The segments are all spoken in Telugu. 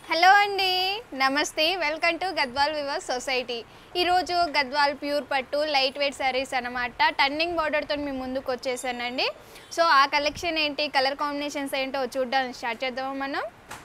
హలో అండి నమస్తే welcome to Gadwal weavers society ఈరోజు గద్వాల్ ప్యూర్ పట్టు లైట్ వెయిట్ శారీస్ అనమాట టర్నింగ్ బార్డర్తో మీ ముందుకు వచ్చేసానండి సో ఆ కలెక్షన్ ఏంటి కలర్ కాంబినేషన్స్ ఏంటో చూడడం స్టార్ట్ చేద్దామా మనం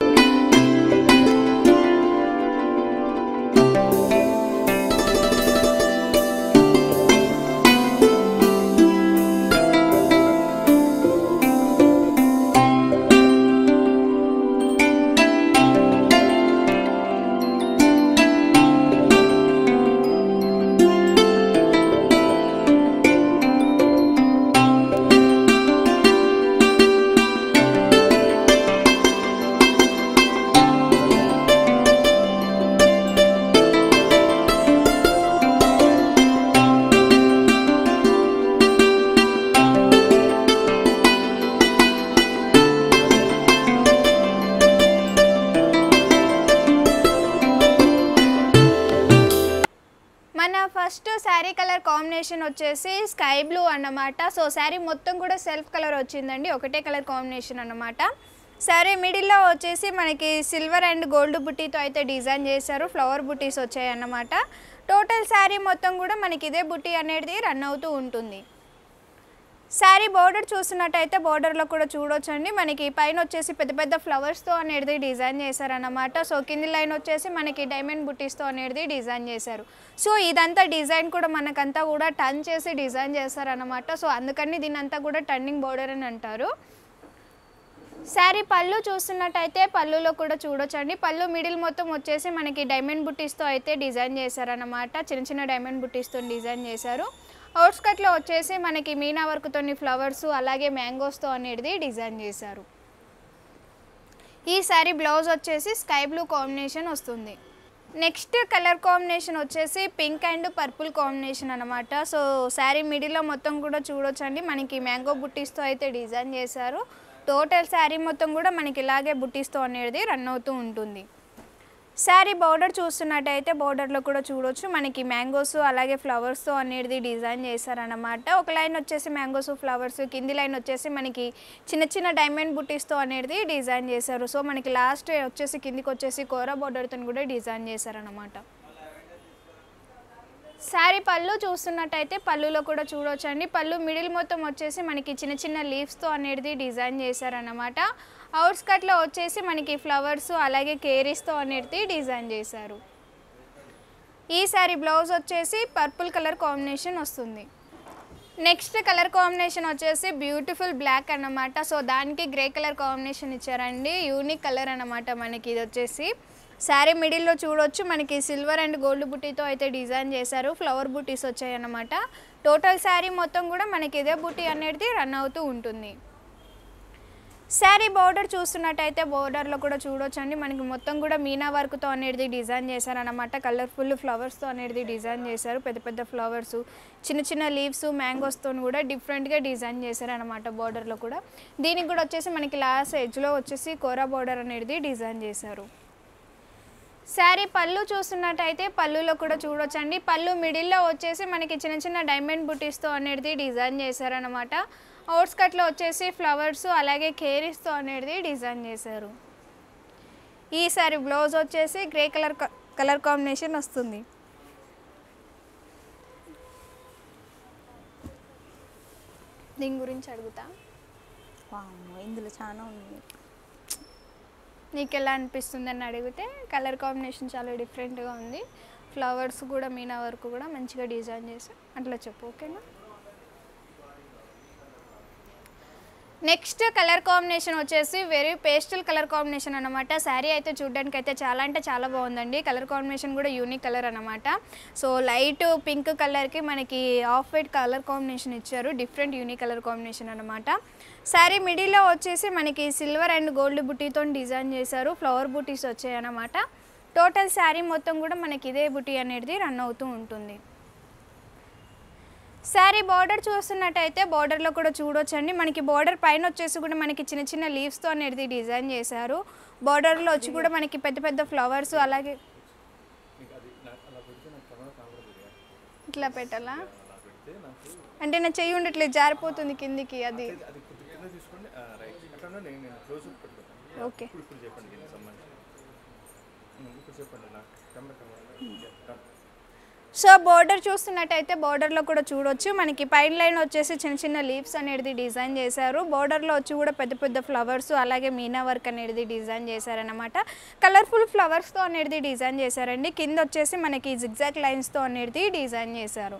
మన ఫస్ట్ శారీ కలర్ కాంబినేషన్ వచ్చేసి స్కై బ్లూ అన్నమాట సో శారీ మొత్తం కూడా సెల్ఫ్ కలర్ వచ్చిందండి ఒకటే కలర్ కాంబినేషన్ అన్నమాట శారీ మిడిల్లో వచ్చేసి మనకి సిల్వర్ అండ్ గోల్డ్ బుట్టీతో అయితే డిజైన్ చేశారు ఫ్లవర్ బుట్టీస్ వచ్చాయి అన్నమాట టోటల్ శారీ మొత్తం కూడా మనకి ఇదే బుట్టీ అనేది రన్ అవుతూ ఉంటుంది శారీ బోర్డర్ చూసినట్టయితే బోర్డర్లో కూడా చూడొచ్చండి మనకి పైన వచ్చేసి పెద్ద పెద్ద ఫ్లవర్స్తో అనేది డిజైన్ చేశారన్నమాట సో కింది లైన్ వచ్చేసి మనకి డైమండ్ బుట్టీస్తో అనేది డిజైన్ చేశారు సో ఇదంతా డిజైన్ కూడా మనకంతా కూడా టర్న్ చేసి డిజైన్ చేశారన్నమాట సో అందుకని దీని అంతా కూడా టర్నింగ్ బోర్డర్ అని అంటారు శారీ పళ్ళు చూస్తున్నట్టయితే పళ్ళులో కూడా చూడొచ్చండి పళ్ళు మిడిల్ మొత్తం వచ్చేసి మనకి డైమండ్ బుట్టీస్తో అయితే డిజైన్ చేశారన్నమాట చిన్న చిన్న డైమండ్ బుట్టీస్తో డిజైన్ చేశారు అవుట్స్కట్లో వచ్చేసి మనకి మీనా వర్క్తోని ఫ్లవర్స్ అలాగే మ్యాంగోస్తో అనేది డిజైన్ చేశారు ఈ శారీ బ్లౌజ్ వచ్చేసి స్కై బ్లూ కాంబినేషన్ వస్తుంది నెక్స్ట్ కలర్ కాంబినేషన్ వచ్చేసి పింక్ అండ్ పర్పుల్ కాంబినేషన్ అనమాట సో శారీ మిడిల్లో మొత్తం కూడా చూడొచ్చండి మనకి మ్యాంగో బుట్టీస్తో అయితే డిజైన్ చేశారు టోటల్ శారీ మొత్తం కూడా మనకి ఇలాగే బుట్టీస్తో అనేది రన్ అవుతూ ఉంటుంది శారీ బోర్డర్ చూస్తున్నట్టయితే బోర్డర్లో కూడా చూడొచ్చు మనకి మ్యాంగోస్ అలాగే ఫ్లవర్స్తో అనేది డిజైన్ చేశారనమాట ఒక లైన్ వచ్చేసి మ్యాంగోస్ ఫ్లవర్స్ కింది లైన్ వచ్చేసి మనకి చిన్న చిన్న డైమండ్ బుట్టీస్తో అనేది డిజైన్ చేశారు సో మనకి లాస్ట్ వచ్చేసి కిందికి వచ్చేసి కోరా బోర్డర్తో కూడా డిజైన్ చేశారనమాట శారీ పళ్ళు చూస్తున్నట్టయితే పళ్ళులో కూడా చూడొచ్చండి పళ్ళు మిడిల్ మొత్తం వచ్చేసి మనకి చిన్న చిన్న లీవ్స్తో అనేది డిజైన్ చేశారన్నమాట అవుట్స్కట్లో వచ్చేసి మనకి ఫ్లవర్స్ అలాగే కేరీస్తో అనేది డిజైన్ చేశారు ఈ శారీ బ్లౌజ్ వచ్చేసి పర్పుల్ కలర్ కాంబినేషన్ వస్తుంది నెక్స్ట్ కలర్ కాంబినేషన్ వచ్చేసి బ్యూటిఫుల్ బ్లాక్ అన్నమాట సో దానికి గ్రే కలర్ కాంబినేషన్ ఇచ్చారండి యూనిక్ కలర్ అన్నమాట మనకి ఇది వచ్చేసి శారీ మిడిల్లో చూడొచ్చు మనకి సిల్వర్ అండ్ గోల్డ్ బుట్టీతో అయితే డిజైన్ చేశారు ఫ్లవర్ బుట్టీస్ వచ్చాయి అన్నమాట టోటల్ శారీ మొత్తం కూడా మనకి ఇదే బుట్టీ అనేది రన్ అవుతూ ఉంటుంది శారీ బోర్డర్ చూస్తున్నట్టయితే బోర్డర్లో కూడా చూడొచ్చండి మనకి మొత్తం కూడా మీనా వర్క్తో అనేది డిజైన్ చేశారనమాట కలర్ఫుల్ ఫ్లవర్స్తో అనేది డిజైన్ చేశారు పెద్ద పెద్ద ఫ్లవర్స్ చిన్న చిన్న లీవ్స్ మ్యాంగోస్తో కూడా డిఫరెంట్గా డిజైన్ చేశారనమాట బోర్డర్లో కూడా దీనికి కూడా వచ్చేసి మనకి లాస్ట్ ఎడ్జ్లో వచ్చేసి కోరా బోర్డర్ అనేది డిజైన్ చేశారు శారీ పళ్ళు చూస్తున్నట్టయితే పళ్ళులో కూడా చూడొచ్చండి పళ్ళు మిడిల్లో వచ్చేసి మనకి చిన్న చిన్న డైమండ్ బుటీస్తో అనేది డిజైన్ చేశారనమాట అవుట్స్కట్లో వచ్చేసి ఫ్లవర్స్ అలాగే కేరీస్తో అనేది డిజైన్ చేశారు ఈ సారీ బ్లౌజ్ వచ్చేసి గ్రే కలర్ కలర్ కాంబినేషన్ వస్తుంది దీని గురించి అడుగుతా వామ్మో, ఇందులో చాలా ఉంది నీకు ఎలా అనిపిస్తుంది అని అడిగితే కలర్ కాంబినేషన్ చాలా డిఫరెంట్గా ఉంది ఫ్లవర్స్ కూడా మీనా వరకు కూడా మంచిగా డిజైన్ చేసి అట్లా చెప్పు ఓకేనా నెక్స్ట్ కలర్ కాంబినేషన్ వచ్చేసి వెరీ పేస్టల్ కలర్ కాంబినేషన్ అనమాట శారీ అయితే చూడడానికి అయితే చాలా అంటే చాలా బాగుందండి కలర్ కాంబినేషన్ కూడా యూనిక్ కలర్ అనమాట సో లైట్ పింక్ కలర్కి మనకి ఆఫ్ వైట్ కలర్ కాంబినేషన్ ఇచ్చారు డిఫరెంట్ యూనిక్ కలర్ కాంబినేషన్ అనమాట శారీ మిడిల్లో వచ్చేసి మనకి సిల్వర్ అండ్ గోల్డ్ బుట్టీతో డిజైన్ చేశారు ఫ్లవర్ బుట్టీస్ వచ్చాయి అన్నమాట టోటల్ శారీ మొత్తం కూడా మనకి ఇదే బుటీ అనేది రన్ అవుతూ ఉంటుంది శారీ బార్డర్ చూస్తున్నట్టయితే బార్డర్లో కూడా చూడొచ్చండి మనకి బార్డర్ పైన వచ్చేసి కూడా మనకి చిన్న చిన్న లీవ్స్తో అనేది డిజైన్ చేశారు బార్డర్లో వచ్చి కూడా మనకి పెద్ద పెద్ద ఫ్లవర్స్ అలాగే ఇట్లా పెట్టాలా అంటే నా చెయ్యి ఉండట్లేదు జారిపోతుంది కిందికి అది అది కొద్ది కింద తీసుకోండి రైట్ అట్లా నేను నేను క్లోజ్ పెట్టుకుంటాను ఓకే ఇప్పుడు ఇప్పుడు చెప్పండి దీనికి సంబంధించి సో బోర్డర్ చూస్తున్నట్టయితే బోర్డర్లో కూడా చూడొచ్చు మనకి పైన లైన్ వచ్చేసి చిన్న చిన్న లీవ్స్ అనేది డిజైన్ చేశారు బోర్డర్లో వచ్చి కూడా పెద్ద పెద్ద ఫ్లవర్స్ అలాగే మీనా వర్క్ అనేది డిజైన్ చేశారనమాట కలర్ఫుల్ ఫ్లవర్స్తో అనేది డిజైన్ చేశారండి కింద వచ్చేసి మనకి జిగ్జాక్ లైన్స్తో అనేది డిజైన్ చేశారు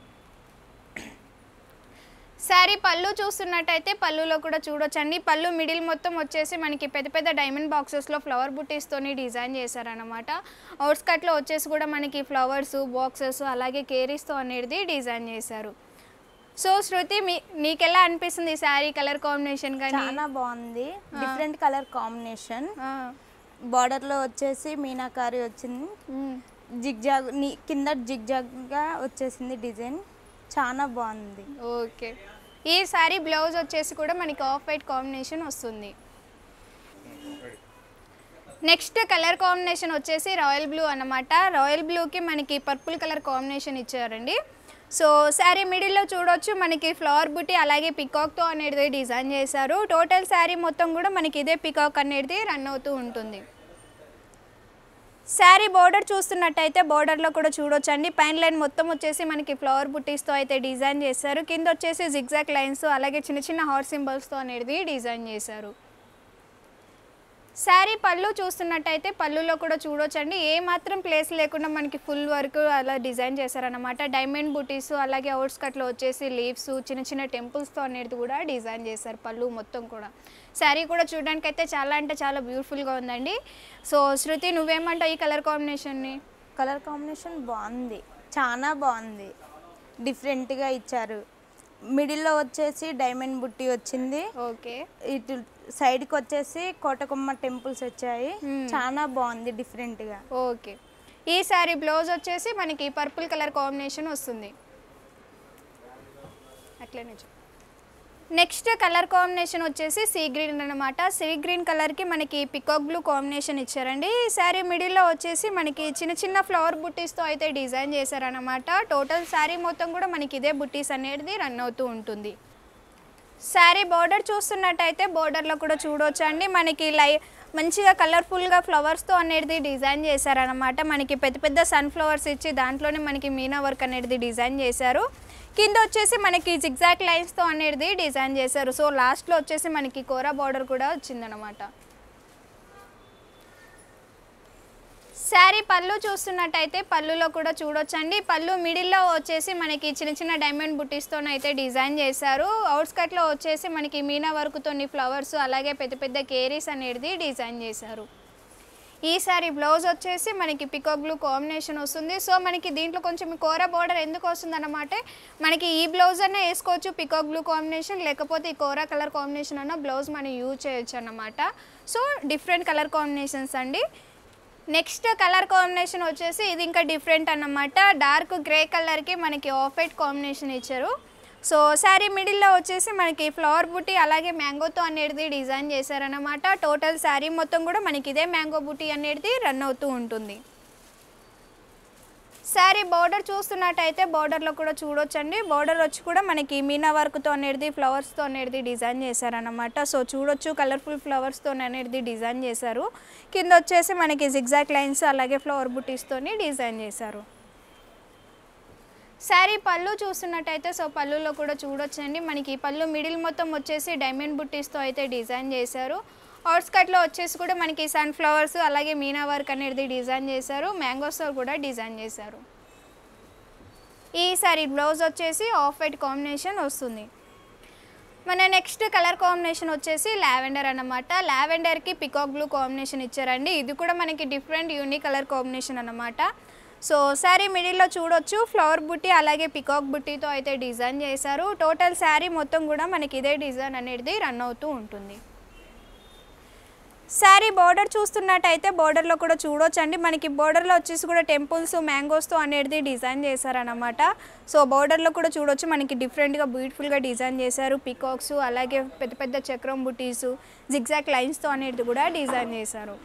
శారీ పళ్ళు చూస్తున్నట్టయితే పళ్ళులో కూడా చూడొచ్చండి పళ్ళు మిడిల్ మొత్తం వచ్చేసి మనకి పెద్ద పెద్ద డైమండ్ బాక్సెస్లో ఫ్లవర్ బుట్టీస్తోని డిజైన్ చేశారనమాట అవుట్స్కట్లో వచ్చేసి కూడా మనకి ఫ్లవర్స్ బాక్సెస్ అలాగే కేరీస్తో అనేది డిజైన్ చేశారు సో శృతి మీ నీకెలా అనిపిస్తుంది శారీ కలర్ కాంబినేషన్ కానీ చాలా బాగుంది డిఫరెంట్ కలర్ కాంబినేషన్ ఆ, బార్డర్లో వచ్చేసి మీనాకారి వచ్చింది ఉమ్. జిగ్జాగ్ నీ కింద జిగ్జాగ్గా వచ్చేసింది డిజైన్ చాలా బాగుంది ఓకే ఈ శారీ బ్లౌజ్ వచ్చేసి కూడా మనకి ఆఫ్ వైట్ కాంబినేషన్ వస్తుంది నెక్స్ట్ కలర్ కాంబినేషన్ వచ్చేసి రాయల్ బ్లూ అన్నమాట రాయల్ బ్లూకి మనకి పర్పుల్ కలర్ కాంబినేషన్ ఇచ్చారండి సో శారీ మిడిల్లో చూడొచ్చు మనకి ఫ్లవర్ బుట్టి అలాగే పికాక్తో అనేది డిజైన్ చేశారు టోటల్ శారీ మొత్తం కూడా మనకి ఇదే పికాక్ అనేది రన్ అవుతూ ఉంటుంది శారీ బోర్డర్ చూస్తున్నట్టయితే బోర్డర్లో కూడా చూడొచ్చండి పైన లైన్ మొత్తం వచ్చేసి మనకి ఫ్లవర్ బుట్టీస్తో అయితే డిజైన్ చేశారు కింద వచ్చేసి జిగ్జాక్ లైన్స్ అలాగే చిన్న చిన్న హార్ట్ సింబల్స్తో అనేది డిజైన్ చేశారు శారీ పళ్ళు చూస్తున్నట్టయితే పళ్ళులో కూడా చూడొచ్చండి ఏ మాత్రం ప్లేస్ లేకుండా మనకి ఫుల్ వర్క్ అలా డిజైన్ చేశారనమాట డైమండ్ బుటీస్ అలాగే అవుట్స్ కట్లో వచ్చేసి లీవ్స్ చిన్న చిన్న టెంపుల్స్తో అనేది కూడా డిజైన్ చేశారు పళ్ళు మొత్తం కూడా శారీ కూడా చూడడానికి అయితే చాలా అంటే చాలా బ్యూటిఫుల్గా ఉందండి సో శృతి నువ్వేమంటావు ఈ కలర్ కాంబినేషన్ని కలర్ కాంబినేషన్ బాగుంది చాలా బాగుంది డిఫరెంట్గా ఇచ్చారు మిడిల్లో వచ్చేసి డైమండ్ బుట్టి వచ్చింది ఓకే ఇటు సైడ్కి వచ్చేసి కోటకొమ్మ టెంపుల్స్ వచ్చాయి Hmm. చాలా బాగుంది డిఫరెంట్గా ఓకే ఈ శారీ బ్లౌజ్ వచ్చేసి మనకి పర్పుల్ కలర్ కాంబినేషన్ వస్తుంది అట్లనే చూ నెక్స్ట్ కలర్ కాంబినేషన్ వచ్చేసి సీ గ్రీన్ అనమాట సీ గ్రీన్ కలర్కి మనకి పికాక్ బ్లూ కాంబినేషన్ ఇచ్చారండి ఈ శారీ మిడిల్లో వచ్చేసి మనకి చిన్న చిన్న ఫ్లవర్ బుట్టీస్తో అయితే డిజైన్ చేశారనమాట టోటల్ శారీ మొత్తం కూడా మనకి ఇదే బుట్టీస్ అనేది రన్ అవుతూ ఉంటుంది శారీ బార్డర్ చూస్తున్నట్టయితే బార్డర్లో కూడా చూడొచ్చండి మనకి లై మంచిగా కలర్ఫుల్గా ఫ్లవర్స్తో అనేది డిజైన్ చేశారనమాట మనకి పెద్ద పెద్ద సన్ ఫ్లవర్స్ ఇచ్చి దాంట్లోనే మనకి మీనా వర్క్ అనేది డిజైన్ చేశారు కింద వచ్చేసి మనకి జిగ్జాక్ లైన్స్తో అనేది డిజైన్ చేశారు సో లాస్ట్లో వచ్చేసి మనకి కోరా బార్డర్ కూడా వచ్చిందనమాట శారీ పళ్ళు చూస్తున్నట్టయితే పళ్ళులో కూడా చూడొచ్చండి పళ్ళు మిడిల్లో వచ్చేసి మనకి చిన్న చిన్న డైమండ్ బుట్టీస్తో అయితే డిజైన్ చేశారు అవుట్స్కట్లో వచ్చేసి మనకి మీనా వర్క్తోని ఫ్లవర్స్ అలాగే పెద్ద పెద్ద కేరీస్ అనేది డిజైన్ చేశారు ఈ సారీ బ్లౌజ్ వచ్చేసి మనకి పికాక్ బ్లూ కాంబినేషన్ వస్తుంది సో మనకి దీంట్లో కొంచెం కోర బార్డర్ ఎందుకు వస్తుంది అన్నమాట మనకి ఈ బ్లౌజ్ అన్న వేసుకోవచ్చు పికాక్ బ్లూ కాంబినేషన్ లేకపోతే ఈ కోరా కలర్ కాంబినేషన్ అన్న బ్లౌజ్ మనం యూజ్ చేయొచ్చు అన్నమాట సో డిఫరెంట్ కలర్ కాంబినేషన్స్ అండి నెక్స్ట్ కలర్ కాంబినేషన్ వచ్చేసి ఇది ఇంకా డిఫరెంట్ అన్నమాట డార్క్ గ్రే కలర్కి మనకి ఆఫ్ వైట్ కాంబినేషన్ ఇచ్చారు సో శారీ మిడిల్లో వచ్చేసి మనకి ఫ్లవర్ బుట్టి అలాగే మ్యాంగోతో అనేది డిజైన్ చేశారనమాట టోటల్ శారీ మొత్తం కూడా మనకి ఇదే మ్యాంగో బుట్టి అనేది రన్ అవుతూ ఉంటుంది శారీ బార్డర్ చూస్తున్నట్టయితే బార్డర్లో కూడా చూడొచ్చండి బార్డర్ వచ్చి కూడా మనకి మీనా వర్క్తో అనేది ఫ్లవర్స్తో అనేది డిజైన్ చేశారనమాట సో చూడొచ్చు కలర్ఫుల్ ఫ్లవర్స్తో అనేది డిజైన్ చేశారు కింద వచ్చేసి మనకి జిగ్జాక్ లైన్స్ అలాగే ఫ్లవర్ బుటీస్తోని డిజైన్ చేశారు శారీ పళ్ళు చూస్తున్నట్టయితే సో పళ్ళులో కూడా చూడొచ్చండి మనకి పళ్ళు మిడిల్ మొత్తం వచ్చేసి డైమండ్ బుట్టీస్తో అయితే డిజైన్ చేశారు అవుట్స్కట్లో వచ్చేసి కూడా మనకి సన్ ఫ్లవర్స్ అలాగే మీనా వర్క్ అనేది డిజైన్ చేశారు మ్యాంగోస్తో కూడా డిజైన్ చేశారు ఈ సారీ బ్లౌజ్ వచ్చేసి ఆఫ్ వైట్ కాంబినేషన్ వస్తుంది మన నెక్స్ట్ కలర్ కాంబినేషన్ వచ్చేసి లావెండర్ అన్నమాట లావెండర్కి పికాక్ బ్లూ కాంబినేషన్ ఇచ్చారండి ఇది కూడా మనకి డిఫరెంట్ యూనిక్ కలర్ కాంబినేషన్ అన్నమాట సో శారీ మిడిల్లో చూడొచ్చు ఫ్లవర్ బుట్టి అలాగే పికాక్ బుట్టితో అయితే డిజైన్ చేశారు టోటల్ శారీ మొత్తం కూడా మనకి ఇదే డిజైన్ అనేది రన్ అవుతూ ఉంటుంది శారీ బార్డర్ చూస్తున్నట్టయితే బార్డర్లో కూడా చూడొచ్చండి మనకి బార్డర్లో వచ్చేసి కూడా టెంపుల్స్ మ్యాంగోస్తో అనేది డిజైన్ చేశారనమాట సో బార్డర్లో కూడా చూడొచ్చు మనకి డిఫరెంట్గా బ్యూటిఫుల్గా డిజైన్ చేశారు పికాక్స్ అలాగే పెద్ద పెద్ద చక్రం బుటీస్ జిగ్జాక్ లైన్స్తో అనేది కూడా డిజైన్ చేశారు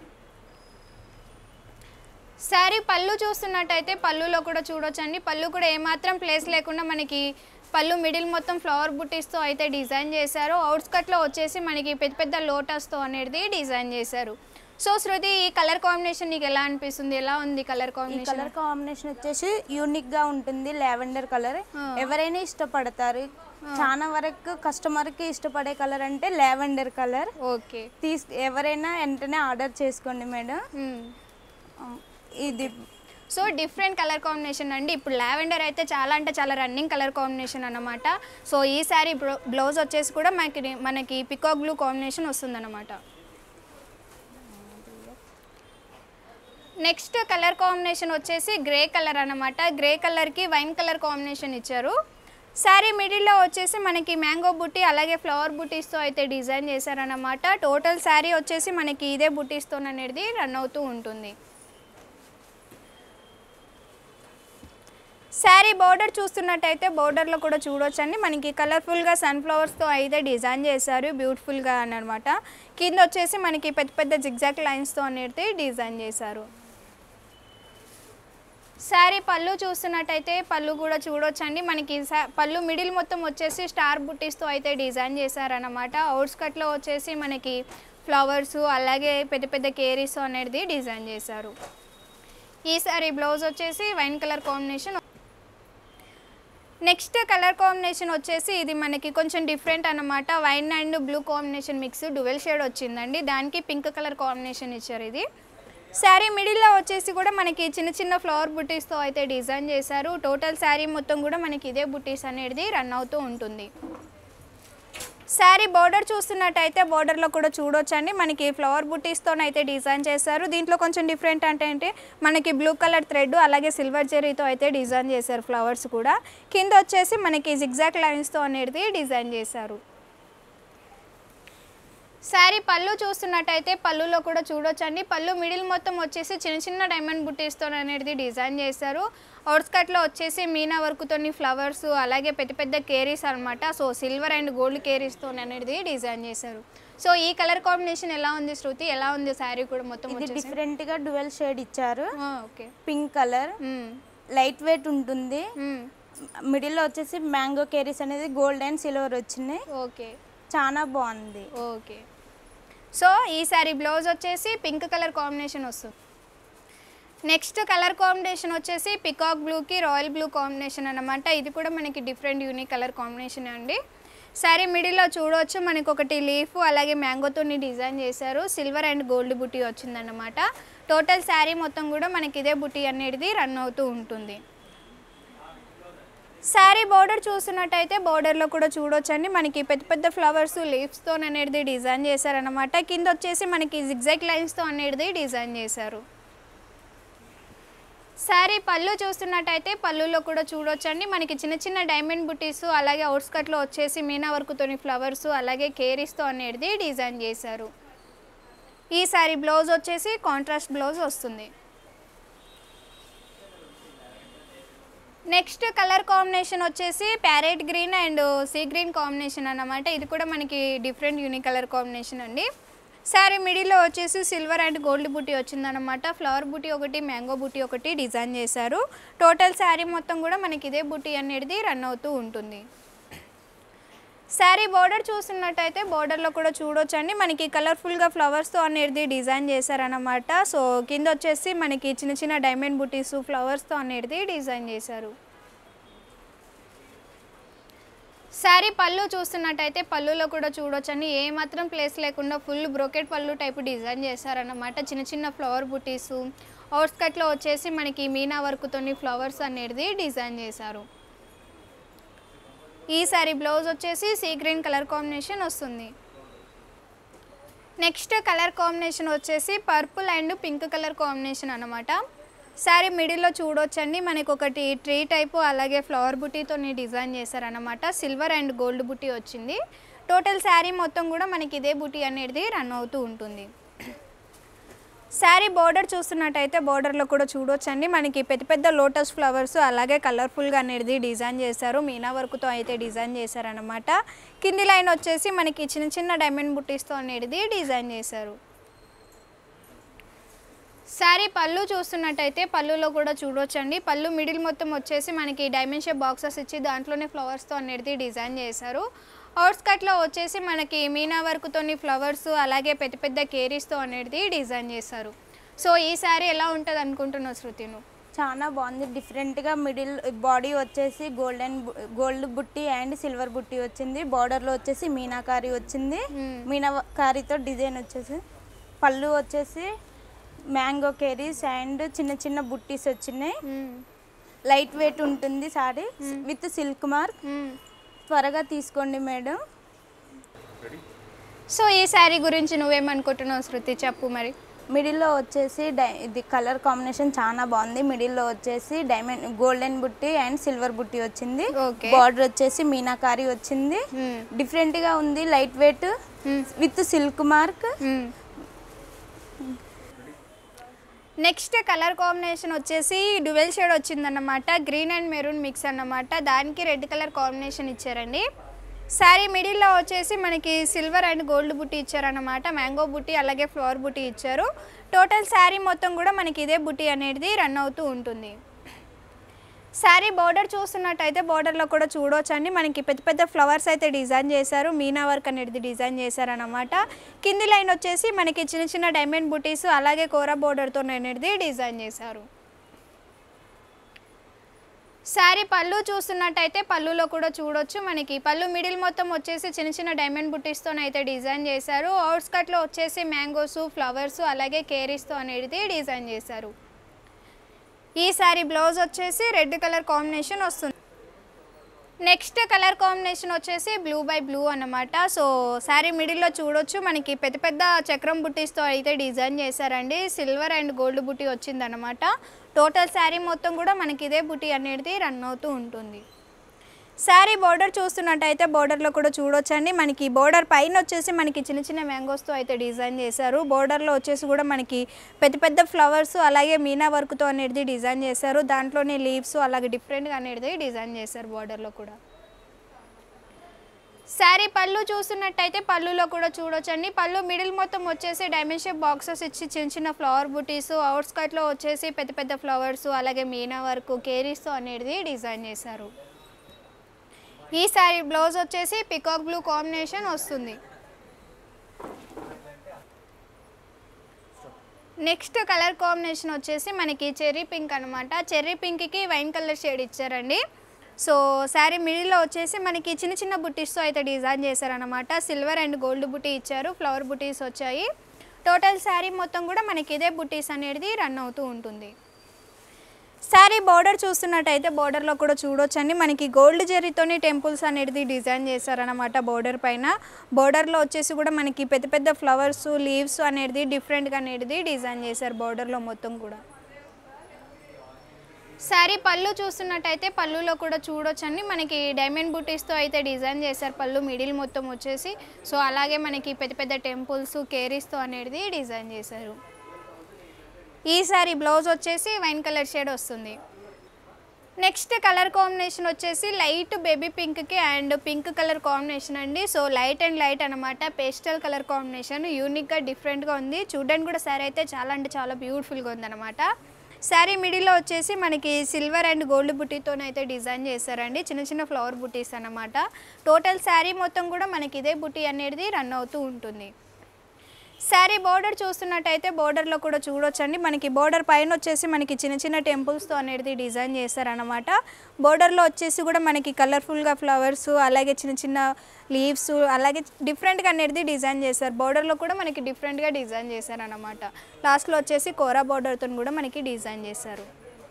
శారీ పళ్ళు చూస్తున్నట్టయితే పళ్ళులో కూడా చూడొచ్చండి పళ్ళు కూడా ఏమాత్రం ప్లేస్ లేకుండా మనకి పళ్ళు మిడిల్ మొత్తం ఫ్లవర్ బుట్టీస్తో అయితే డిజైన్ చేశారు అవుట్స్కట్లో వచ్చేసి మనకి పెద్ద పెద్ద లోటస్తో అనేది డిజైన్ చేశారు సో శృతి ఈ కలర్ కాంబినేషన్ నీకు ఎలా అనిపిస్తుంది ఎలా ఉంది కలర్ ఈ కాంబినేషన్ కలర్ కాంబినేషన్ వచ్చేసి యూనిక్ గా ఉంటుంది లావెండర్ కలర్ ఎవరైనా ఇష్టపడతారు చాలా వరకు కస్టమర్ కి ఇష్టపడే కలర్ అంటే లావెండర్ కలర్ ఓకే తీసు ఎవరైనా వెంటనే ఆర్డర్ చేసుకోండి మేడం ఆ, ఇది సో డిఫరెంట్ కలర్ కాంబినేషన్ అండి ఇప్పుడు లావెండర్ అయితే చాలా అంటే చాలా రన్నింగ్ కలర్ కాంబినేషన్ అన్నమాట సో ఈ శారీ బ్లౌజ్ వచ్చేసి కూడా మనకి మనకి పికాక్ బ్లూ కాంబినేషన్ వస్తుందన్నమాట నెక్స్ట్ కలర్ కాంబినేషన్ వచ్చేసి గ్రే కలర్ అన్నమాట గ్రే కలర్కి వైన్ కలర్ కాంబినేషన్ ఇచ్చారు శారీ మిడిల్లో వచ్చేసి మనకి మ్యాంగో బుట్టి అలాగే ఫ్లవర్ బుట్టీస్తో అయితే డిజైన్ చేశారన్నమాట టోటల్ శారీ వచ్చేసి మనకి ఇదే బుట్టీస్తో అనేది రన్ అవుతూ ఉంటుంది శారీ బోర్డర్ చూస్తున్నట్టయితే బోర్డర్లో కూడా చూడొచ్చండి మనకి కలర్ఫుల్గా సన్ఫ్లవర్స్తో అయితే డిజైన్ చేశారు బ్యూటిఫుల్గా అనమాట కింద వచ్చేసి మనకి పెద్ద పెద్ద జిగ్జాక్ లైన్స్తో అనేది డిజైన్ చేశారు శారీ పళ్ళు చూస్తున్నట్టయితే పళ్ళు కూడా చూడొచ్చండి మనకి సా- పళ్ళు మిడిల్ మొత్తం వచ్చేసి స్టార్ బుట్టీస్తో అయితే డిజైన్ చేశారనమాట అవుట్స్కట్లో వచ్చేసి మనకి ఫ్లవర్స్ అలాగే పెద్ద పెద్ద కేరీస్ అనేది డిజైన్ చేశారు ఈ సారీ బ్లౌజ్ వచ్చేసి wine colour combination next colour combination వచ్చేసి ఇది మనకి కొంచెం డిఫరెంట్ అన్నమాట wine and blue combination mix dual shade వచ్చిందండి దానికి పింక్ కలర్ కాంబినేషన్ ఇచ్చారు ఇది శారీ మిడిల్లో వచ్చేసి కూడా మనకి చిన్న చిన్న ఫ్లవర్ బుటీస్తో అయితే డిజైన్ చేశారు టోటల్ శారీ మొత్తం కూడా మనకి ఇదే బుటీస్ అనేది రన్ అవుతూ ఉంటుంది శారీ బోర్డర్ చూస్తున్నట్టయితే బోర్డర్లో కూడా చూడొచ్చండి మనకి ఫ్లవర్ బుటీస్తోనైతే డిజైన్ చేశారు దీంట్లో కొంచెం డిఫరెంట్ అంటే ఏంటి మనకి బ్లూ కలర్ థ్రెడ్ అలాగే సిల్వర్ జెరీతో అయితే డిజైన్ చేశారు ఫ్లవర్స్ కూడా కింద వచ్చేసి మనకి జిగ్జాక్ లైన్స్తో అనేది డిజైన్ చేశారు శారీ పళ్ళు చూస్తున్నట్టయితే పళ్ళులో కూడా చూడొచ్చండి పళ్ళు మిడిల్ మొత్తం వచ్చేసి చిన్న చిన్న డైమండ్ బుట్టీస్తో అనేది డిజైన్ చేశారు అవుట్స్కట్లో వచ్చేసి మీనా వర్క్తోని ఫ్లవర్స్ అలాగే పెద్ద పెద్ద కేరీస్ అనమాట సో సిల్వర్ అండ్ గోల్డ్ కేరీస్తో అనేది డిజైన్ చేశారు సో ఈ కలర్ కాంబినేషన్ ఎలా ఉంది శృతి ఎలా ఉంది శారీ కూడా మొత్తం ఇది వచ్చేసి డిఫరెంట్ గా డువెల్ షేడ్ ఇచ్చారు ఆ, okay pink colour hmm. Light weight ఉంటుంది మ్మ్. మిడిల్లో వచ్చేసి మ్యాంగో కేరీస్ అనేది గోల్డ్ అండ్ సిల్వర్ వచ్చినాయి ఓకే చాలా బాగుంది ఓకే సో ఈ సారీ బ్లౌజ్ వచ్చేసి పింక్ కలర్ కాంబినేషన్ వస్తుంది నెక్స్ట్ కలర్ కాంబినేషన్ వచ్చేసి పికాక్ బ్లూకి రాయల్ బ్లూ కాంబినేషన్ అన్నమాట ఇది కూడా మనకి డిఫరెంట్ యూనిక్ కలర్ కాంబినేషన్ అండి సారీ మిడిల్లో చూడవచ్చు మనకి ఒకటి లీఫ్ అలాగే మ్యాంగోతోని డిజైన్ చేశారు సిల్వర్ అండ్ గోల్డ్ బుట్టి వచ్చిందన్నమాట టోటల్ శారీ మొత్తం కూడా మనకి ఇదే బుట్టి అనేది రన్ అవుతూ ఉంటుంది శారీ బోర్డర్ చూస్తున్నట్టయితే బోర్డర్లో కూడా చూడొచ్చండి మనకి పెద్ద పెద్ద ఫ్లవర్స్ లీవ్స్తో అనేది డిజైన్ చేశారనమాట కింద వచ్చేసి మనకి జిగ్జాక్ లైన్స్తో అనేది డిజైన్ చేశారు శారీ పళ్ళు చూస్తున్నట్టయితే పళ్ళులో కూడా చూడొచ్చండి మనకి చిన్న చిన్న డైమండ్ బుటీస్ అలాగే అవుట్స్కట్లో వచ్చేసి మీనా వర్క్తోని ఫ్లవర్స్ అలాగే కేరీస్తో అనేది డిజైన్ చేశారు ఈ శారీ బ్లౌజ్ వచ్చేసి కాంట్రాస్ట్ బ్లౌజ్ వస్తుంది నెక్స్ట్ కలర్ కాంబినేషన్ వచ్చేసి parrot green and sea green combination అన్నమాట ఇది కూడా మనకి డిఫరెంట్ యూనిక్ కలర్ కాంబినేషన్ అండి శారీ మిడిల్లో వచ్చేసి సిల్వర్ అండ్ గోల్డ్ బుటీ వచ్చిందనమాట ఫ్లవర్ బుటీ ఒకటి మ్యాంగో బుటీ ఒకటి డిజైన్ చేశారు టోటల్ శారీ మొత్తం కూడా మనకి ఇదే బుటీ అనేది రన్ అవుతూ ఉంటుంది శారీ బోర్డర్ చూస్తున్నట్టయితే బోర్డర్లో కూడా చూడొచ్చండి మనకి కలర్ఫుల్గా ఫ్లవర్స్తో అనేది డిజైన్ చేశారనమాట సో కింద వచ్చేసి మనకి చిన్న చిన్న డైమండ్ బుటీస్ ఫ్లవర్స్తో అనేది డిజైన్ చేశారు శారీ పళ్ళు చూస్తున్నట్టయితే పళ్ళులో కూడా చూడొచ్చండి ఏ మాత్రం ప్లేస్ లేకుండా ఫుల్ బ్రోకెట్ పళ్ళు టైపు డిజైన్ చేశారన్నమాట చిన్న చిన్న ఫ్లవర్ బుటీస్ అవుట్స్కట్లో వచ్చేసి మనకి మీనా వర్క్తోని ఫ్లవర్స్ అనేది డిజైన్ చేశారు ఈ సారీ బ్లౌజ్ వచ్చేసి సీ గ్రీన్ కలర్ కాంబినేషన్ వస్తుంది నెక్స్ట్ కలర్ కాంబినేషన్ వచ్చేసి purple and pink colour combination అన్నమాట శారీ మిడిల్లో చూడొచ్చండి మనకి ఒకటి ట్రీ టైపు అలాగే ఫ్లవర్ బుటీతో డిజైన్ చేశారనమాట సిల్వర్ అండ్ గోల్డ్ బుటీ వచ్చింది టోటల్ శారీ మొత్తం కూడా మనకి ఇదే బుటీ అనేది రన్ అవుతూ ఉంటుంది శారీ బోర్డర్ చూస్తున్నట్టయితే బోర్డర్లో కూడా చూడొచ్చండి మనకి పెద్ద పెద్ద లోటస్ ఫ్లవర్స్ అలాగే కలర్ఫుల్గా అనేది డిజైన్ చేశారు మీనా వర్క్తో అయితే డిజైన్ చేశారనమాట కింది లైన్ వచ్చేసి మనకి చిన్న చిన్న డైమండ్ బుట్టీస్తో అనేది డిజైన్ చేశారు శారీ పళ్ళు చూస్తున్నట్టయితే పళ్ళులో కూడా చూడొచ్చండి పళ్ళు మిడిల్ మొత్తం వచ్చేసి మనకి డైమండ్ షేప్ బాక్సెస్ ఇచ్చి దాంట్లోనే ఫ్లవర్స్తో అనేది డిజైన్ చేశారు అవుట్స్కట్లో వచ్చేసి మనకి మీనా వర్క్తోని ఫ్లవర్స్ అలాగే పెద్ద పెద్ద కేరీస్తో అనేది డిజైన్ చేశారు సో ఈ శారీ ఎలా ఉంటుంది అనుకుంటున్నావు శృతి నువ్వు చాలా బాగుంది డిఫరెంట్గా మిడిల్ బాడీ వచ్చేసి గోల్డెన్ గోల్డ్ బుట్టి అండ్ సిల్వర్ బుట్టి వచ్చింది బార్డర్లో వచ్చేసి మీనాకారి వచ్చింది మ్మ్. మీనాకారితో డిజైన్ వచ్చేసి పళ్ళు వచ్చేసి మ్యాంగో కేరీస్ అండ్ చిన్న చిన్న బుట్టీస్ వచ్చినాయి మ్మ్. లైట్ వెయిట్ ఉంటుంది sari with silk mark hmm. త్వరగా తీసుకోండి మేడం సో ఈ శారీ గురించి నువ్వేమనుకుంటున్నావు శృతి చెప్పు మరి మిడిల్లో వచ్చేసి డై ఇది కలర్ కాంబినేషన్ చాలా బాగుంది మిడిల్లో వచ్చేసి డైమండ్ గోల్డెన్ బుట్టి అండ్ సిల్వర్ బుట్టి వచ్చింది Okay. బార్డర్ వచ్చేసి మీనాకారి వచ్చింది మ్మ్. డిఫరెంట్ గా ఉంది light weight hmm. With silk mark hmm. Next colour combination వచ్చేసి డువెల్ షేడ్ వచ్చిందన్నమాట గ్రీన్ అండ్ మెరూన్ మిక్స్ అన్నమాట దానికి రెడ్ కలర్ కాంబినేషన్ ఇచ్చారండి శారీ మిడిల్లో వచ్చేసి మనకి సిల్వర్ అండ్ గోల్డ్ బుట్టి ఇచ్చారన్నమాట మ్యాంగో బుట్టి అలాగే ఫ్లవర్ బుట్టి ఇచ్చారు టోటల్ శారీ మొత్తం కూడా మనకి ఇదే బుట్టి అనేది రన్ అవుతూ ఉంటుంది శారీ బార్డర్ చూస్తున్నట్టయితే బార్డర్లో కూడా చూడొచ్చండి మనకి పెద్ద పెద్ద ఫ్లవర్స్ అయితే డిజైన్ చేశారు మీనా వర్క్ అనేది డిజైన్ చేశారనమాట కింది లైన్ వచ్చేసి మనకి చిన్న చిన్న డైమండ్ బుటీస్ అలాగే కోర బార్డర్తో అనేది డిజైన్ చేశారు శారీ పళ్ళు చూస్తున్నట్టయితే పళ్ళులో కూడా చూడొచ్చు మనకి పళ్ళు మిడిల్ మొత్తం వచ్చేసి చిన్న చిన్న డైమండ్ బుట్టీస్తో అయితే డిజైన్ చేశారు అవుట్స్కట్లో వచ్చేసి మ్యాంగోస్ ఫ్లవర్స్ అలాగే కేరీస్తో అనేది డిజైన్ చేశారు ఈ శారీ బ్లౌజ్ వచ్చేసి రెడ్ కలర్ కాంబినేషన్ వస్తుంది నెక్స్ట్ కలర్ కాంబినేషన్ వచ్చేసి బ్లూ బై బ్లూ అన్నమాట సో శారీ మిడిల్లో చూడొచ్చు మనకి పెద్ద పెద్ద చక్రం బుట్టీస్తో అయితే డిజైన్ చేశారండి సిల్వర్ అండ్ గోల్డ్ బుట్టి వచ్చిందనమాట టోటల్ శారీ మొత్తం కూడా మనకి ఇదే బుట్టి అనేది రన్ అవుతూ ఉంటుంది శారీ బోర్డర్ చూస్తున్నట్టయితే బోర్డర్లో కూడా చూడొచ్చండి మనకి బోర్డర్ పైన వచ్చేసి మనకి చిన్న చిన్న మ్యాంగోస్తో అయితే డిజైన్ చేశారు బోర్డర్లో వచ్చేసి కూడా మనకి పెద్ద పెద్ద ఫ్లవర్స్ అలాగే మీనా వర్క్తో అనేది డిజైన్ చేశారు దాంట్లోనే లీవ్స్ అలాగే డిఫరెంట్గా అనేది డిజైన్ చేశారు బోర్డర్లో కూడా శారీ పళ్ళు చూస్తున్నట్టయితే పళ్ళులో కూడా చూడొచ్చండి పళ్ళు మిడిల్ మొత్తం వచ్చేసి డైమండ్ షేప్ బాక్సెస్ ఇచ్చి చిన్న చిన్న ఫ్లవర్ బుటీస్ అవుట్స్కట్లో వచ్చేసి పెద్ద పెద్ద ఫ్లవర్స్ అలాగే మీనా వర్క్ కేరీస్తో అనేది డిజైన్ చేశారు ఈ శారీ బ్లౌజ్ వచ్చేసి పికాక్ బ్లూ కాంబినేషన్ వస్తుంది నెక్స్ట్ కలర్ కాంబినేషన్ వచ్చేసి మనకి చెర్రీ పింక్ అనమాట చెర్రీ పింక్కి వైన్ కలర్ షేడ్ ఇచ్చారండి సో శారీ మిడిల్లో వచ్చేసి మనకి చిన్న చిన్న బుట్టీస్తో అయితే డిజైన్ చేశారనమాట సిల్వర్ అండ్ గోల్డ్ బుట్టి ఇచ్చారు ఫ్లవర్ బుట్టీస్ వచ్చాయి టోటల్ శారీ మొత్తం కూడా మనకి ఇదే బుట్టీస్ అనేది రన్ అవుతూ ఉంటుంది శారీ బార్డర్ చూస్తున్నట్టయితే బార్డర్లో కూడా చూడొచ్చండి మనకి గోల్డ్ జెర్రీతోని టెంపుల్స్ అనేది డిజైన్ చేశారనమాట బార్డర్ పైన బార్డర్లో వచ్చేసి కూడా మనకి పెద్ద పెద్ద ఫ్లవర్స్ లీవ్స్ అనేది డిఫరెంట్గా అనేది డిజైన్ చేశారు బార్డర్లో మొత్తం కూడా శారీ పళ్ళు చూస్తున్నట్టయితే పళ్ళులో కూడా చూడొచ్చండి మనకి డైమండ్ బుటీస్తో అయితే డిజైన్ చేశారు పళ్ళు మిడిల్ మొత్తం వచ్చేసి సో అలాగే మనకి పెద్ద పెద్ద టెంపుల్స్ కేరీస్తో అనేది డిజైన్ చేశారు ఈ సారీ బ్లౌజ్ వచ్చేసి వైన్ కలర్ షేడ్ వస్తుంది నెక్స్ట్ కలర్ కాంబినేషన్ వచ్చేసి లైట్ బేబీ పింక్కి అండ్ పింక్ కలర్ కాంబినేషన్ అండి సో లైట్ అండ్ లైట్ అనమాట పేస్టల్ కలర్ కాంబినేషన్ యూనిక్గా డిఫరెంట్గా ఉంది చూడడానికి కూడా శారీ అయితే చాలా అంటే చాలా బ్యూటిఫుల్గా ఉందన్నమాట శారీ మిడిల్లో వచ్చేసి మనకి సిల్వర్ అండ్ గోల్డ్ బుట్టీతోనైతే డిజైన్ చేశారండి చిన్న చిన్న ఫ్లవర్ బుట్టీస్ అన్నమాట టోటల్ శారీ మొత్తం కూడా మనకి ఇదే బుట్టి అనేది రన్ అవుతూ ఉంటుంది శారీ బోర్డర్ చూస్తున్నట్టయితే బోర్డర్లో కూడా చూడొచ్చండి మనకి బోర్డర్ పైన వచ్చేసి మనకి చిన్న చిన్న టెంపుల్స్తో అనేది డిజైన్ చేస్తారనమాట బోర్డర్లో వచ్చేసి కూడా మనకి కలర్ఫుల్గా ఫ్లవర్స్ అలాగే చిన్న చిన్న లీవ్స్ అలాగే డిఫరెంట్గా అనేది డిజైన్ చేశారు బోర్డర్లో కూడా మనకి డిఫరెంట్గా డిజైన్ చేశారనమాట లాస్ట్లో వచ్చేసి కోరా బోర్డర్తో కూడా మనకి డిజైన్ చేశారు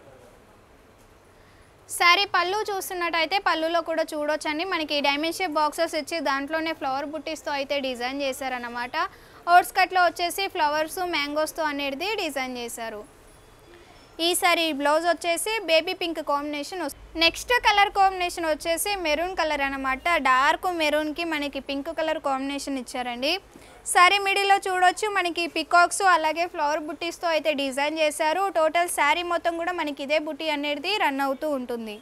శారీ పళ్ళు చూస్తున్నట్టయితే పళ్ళులో కూడా చూడొచ్చండి మనకి డైమండ్ షేప్ బాక్సెస్ ఇచ్చి దాంట్లోనే ఫ్లవర్ బుట్టీస్తో అయితే డిజైన్ చేశారనమాట అవుట్స్ కట్లో వచ్చేసి ఫ్లవర్స్ మ్యాంగోస్తో అనేది డిజైన్ చేశారు ఈ సారీ బ్లౌజ్ వచ్చేసి బేబీ పింక్ కాంబినేషన్ వస్తుంది నెక్స్ట్ కలర్ కాంబినేషన్ వచ్చేసి మెరూన్ కలర్ అనమాట డార్క్ మెరూన్కి మనకి పింక్ కలర్ కాంబినేషన్ ఇచ్చారండి శారీ మిడిల్లో చూడొచ్చు మనకి పికాక్స్ అలాగే ఫ్లవర్ బుట్టీస్తో అయితే డిజైన్ చేశారు టోటల్ శారీ మొత్తం కూడా మనకి ఇదే బుట్టి అనేది రన్ అవుతూ ఉంటుంది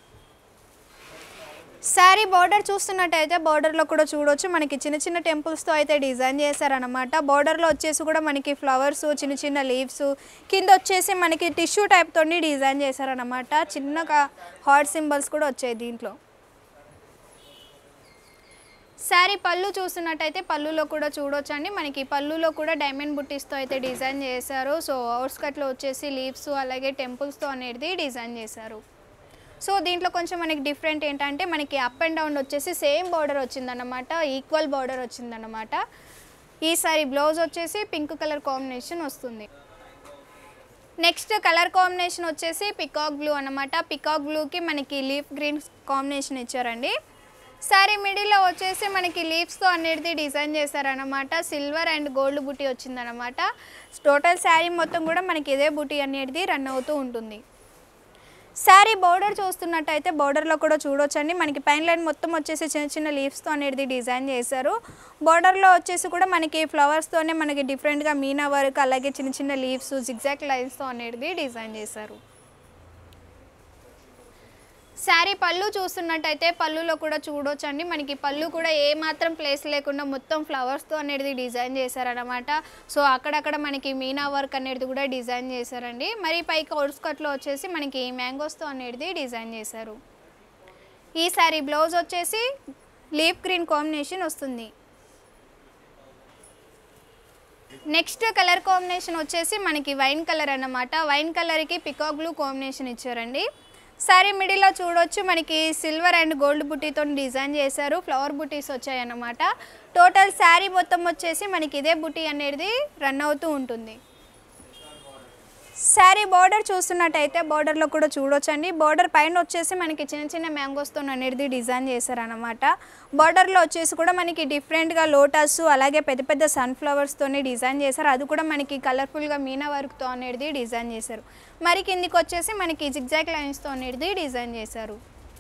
శారీ బార్డర్ చూస్తున్నట్టయితే బార్డర్లో కూడా చూడొచ్చు మనకి చిన్న చిన్న టెంపుల్స్తో అయితే డిజైన్ చేశారనమాట బార్డర్లో వచ్చేసి కూడా మనకి ఫ్లవర్స్ చిన్న చిన్న లీవ్స్ కింద వచ్చేసి మనకి టిష్యూ టైప్తో డిజైన్ చేశారనమాట చిన్నగా హార్ట్ సింబల్స్ కూడా వచ్చాయి దీంట్లో శారీ పళ్ళు చూస్తున్నట్టయితే పళ్ళులో కూడా చూడొచ్చండి మనకి పళ్ళులో కూడా డైమండ్ బుట్టీస్తో అయితే డిజైన్ చేశారు సో అవుట్స్కట్లో వచ్చేసి లీవ్స్ అలాగే టెంపుల్స్తో అనేది డిజైన్ చేశారు సో దీంట్లో కొంచెం మనకి డిఫరెంట్ ఏంటంటే మనకి అప్ అండ్ డౌన్ వచ్చేసి సేమ్ బార్డర్ వచ్చిందన్నమాట ఈక్వల్ బార్డర్ వచ్చిందన్నమాట ఈ సారీ బ్లౌజ్ వచ్చేసి పింక్ కలర్ కాంబినేషన్ వస్తుంది నెక్స్ట్ కలర్ కాంబినేషన్ వచ్చేసి పికాక్ బ్లూ అన్నమాట పికాక్ బ్లూకి మనకి లీఫ్ గ్రీన్ కాంబినేషన్ ఇచ్చారండి సారీ మిడిల్లో వచ్చేసి మనకి లీవ్స్తో అనేది డిజైన్ చేశారనమాట సిల్వర్ అండ్ గోల్డ్ బుటీ వచ్చిందనమాట టోటల్ శారీ మొత్తం కూడా మనకి ఇదే బుటీ అనేది రన్ అవుతూ ఉంటుంది శారీ బోర్డర్ చూస్తున్నట్టయితే బోర్డర్లో కూడా చూడొచ్చండి మనకి పైన లైన్ మొత్తం వచ్చేసి చిన్న చిన్న లీవ్స్తో అనేది డిజైన్ చేశారు బోర్డర్లో వచ్చేసి కూడా మనకి ఫ్లవర్స్తోనే మనకి డిఫరెంట్గా మీనా వర్క్ అలాగే చిన్న చిన్న లీవ్స్ జిగ్జాక్ లైన్స్తో అనేది డిజైన్ చేశారు శారీ పళ్ళు చూస్తున్నట్టయితే పళ్ళులో కూడా చూడొచ్చండి మనకి పళ్ళు కూడా ఏ మాత్రం ప్లేస్ లేకుండా మొత్తం ఫ్లవర్స్తో అనేది డిజైన్ చేశారనమాట సో అక్కడక్కడ మనకి మీనా వర్క్ అనేది కూడా డిజైన్ చేశారండి మరి పైకి అవుట్స్కట్లో వచ్చేసి మనకి మ్యాంగోస్తో అనేది డిజైన్ చేశారు ఈ శారీ బ్లౌజ్ వచ్చేసి లీఫ్ గ్రీన్ కాంబినేషన్ వస్తుంది నెక్స్ట్ కలర్ కాంబినేషన్ వచ్చేసి మనకి వైన్ కలర్ అన్నమాట వైన్ కలర్కి పికాక్ బ్లూ కాంబినేషన్ ఇచ్చారండి సారీ మిడిల్లో చూడొచ్చు మనకి సిల్వర్ అండ్ గోల్డ్ బుట్టీతో డిజైన్ చేశారు ఫ్లవర్ బుట్టీస్ వచ్చాయన్నమాట టోటల్ శారీ మొత్తం వచ్చేసి మనకి ఇదే బుట్టీ అనేది రన్ అవుతూ ఉంటుంది శారీ బార్డర్ చూస్తున్నట్టయితే బార్డర్లో కూడా చూడొచ్చండి బార్డర్ పైన వచ్చేసి మనకి చిన్న చిన్న మ్యాంగోస్తో అనేది డిజైన్ చేశారనమాట బార్డర్లో వచ్చేసి కూడా మనకి డిఫరెంట్గా లోటస్ అలాగే పెద్ద పెద్ద సన్ఫ్లవర్స్తోనే డిజైన్ చేశారు అది కూడా మనకి కలర్ఫుల్గా మీనా వర్క్తో అనేది డిజైన్ చేశారు మరి కిందికి వచ్చేసి మనకి జిగ్జాక్ లైన్స్తో అనేది డిజైన్ చేశారు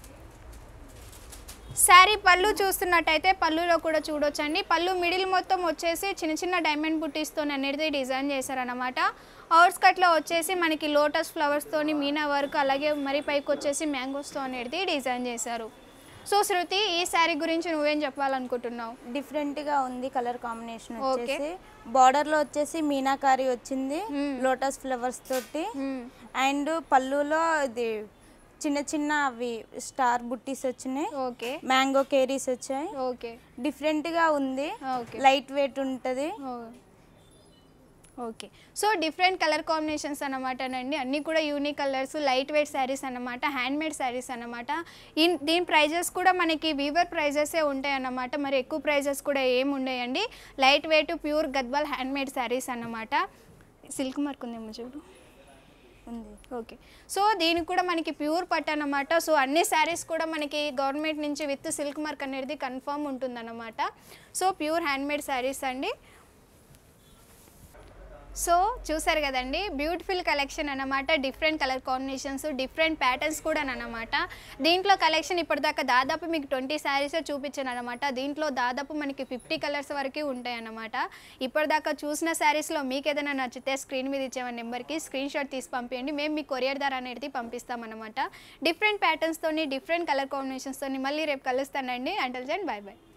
శారీ పళ్ళు చూస్తున్నట్టయితే పళ్ళులో కూడా చూడొచ్చండి పళ్ళు మిడిల్ మొత్తం వచ్చేసి చిన్న చిన్న డైమండ్ బుట్టీస్తో అనేది డిజైన్ చేశారనమాట అవుట్స్ కట్లో వచ్చేసి మనకి లోటస్ ఫ్లవర్స్తోని మీనా వర్క్ అలాగే మరి పైకి వచ్చేసి మ్యాంగోస్తో అనేది డిజైన్ చేశారు సో శృతి ఈ శారీ గురించి నువ్వేం చెప్పాలనుకుంటున్నావు డిఫరెంట్గా ఉంది కలర్ కాంబినేషన్ Okay. వచ్చేసి బార్డర్లో వచ్చేసి మీనాకారి వచ్చింది Hmm. లోటస్ ఫ్లవర్స్ తోటి మ్మ్. అండ్ పళ్ళులో ఇది చిన్న చిన్న అవి స్టార్ బుట్టీస్ వచ్చినాయి ఓకే మ్యాంగో కేరీస్ వచ్చాయి ఓకే డిఫరెంట్గా ఉంది ఓకే లైట్ వెయిట్ ఉంటుంది okay so different colour combinations అన్నమాటనండి అన్నీ కూడా unique colours light weight saris అన్నమాట హ్యాండ్ మేడ్ శారీస్ అన్నమాట ఇన్ దీని ప్రైజెస్ కూడా మనకి వీవర్ ప్రైజెసే ఉంటాయి అన్నమాట మరి ఎక్కువ ప్రైజెస్ కూడా ఏమి ఉండయండి light weight pure Gadwal hand made saris అన్నమాట సిల్క్ మార్క్ ఉందేమో చూడు ఉంది ఓకే సో దీనికి కూడా మనకి ప్యూర్ పట్టు అన్నమాట సో అన్ని శారీస్ కూడా మనకి గవర్నమెంట్ నుంచి విత్ సిల్క్ మార్క్ అనేది కన్ఫర్మ్ ఉంటుందన్నమాట సో ప్యూర్ హ్యాండ్మేడ్ శారీస్ అండి సో చూసారు కదండి బ్యూటిఫుల్ కలెక్షన్ అన్నమాట different colour combinations different patterns కూడా అన్నమాట దీంట్లో కలెక్షన్ ఇప్పటిదాకా దాదాపు మీకు ట్వంటీ శారీస్ చూపించాను అనమాట దీంట్లో దాదాపు మనకి ఫిఫ్టీ కలర్స్ వరకు ఉంటాయి అన్నమాట ఇప్పటిదాకా చూసిన శారీస్లో మీకు ఏదైనా నచ్చితే స్క్రీన్ మీద ఇచ్చే నెంబర్కి స్క్రీన్ షాట్ తీసి పంపించండి మేము మీ కొరియర్ ద్వారా అనేది పంపిస్తామన్నమాట డిఫరెంట్ ప్యాటర్న్స్తోని డిఫరెంట్ కలర్ కాంబినేషన్స్తోని మళ్ళీ రేపు కలుస్తానండి అంటల్ జన్ బాయ్ బాయ్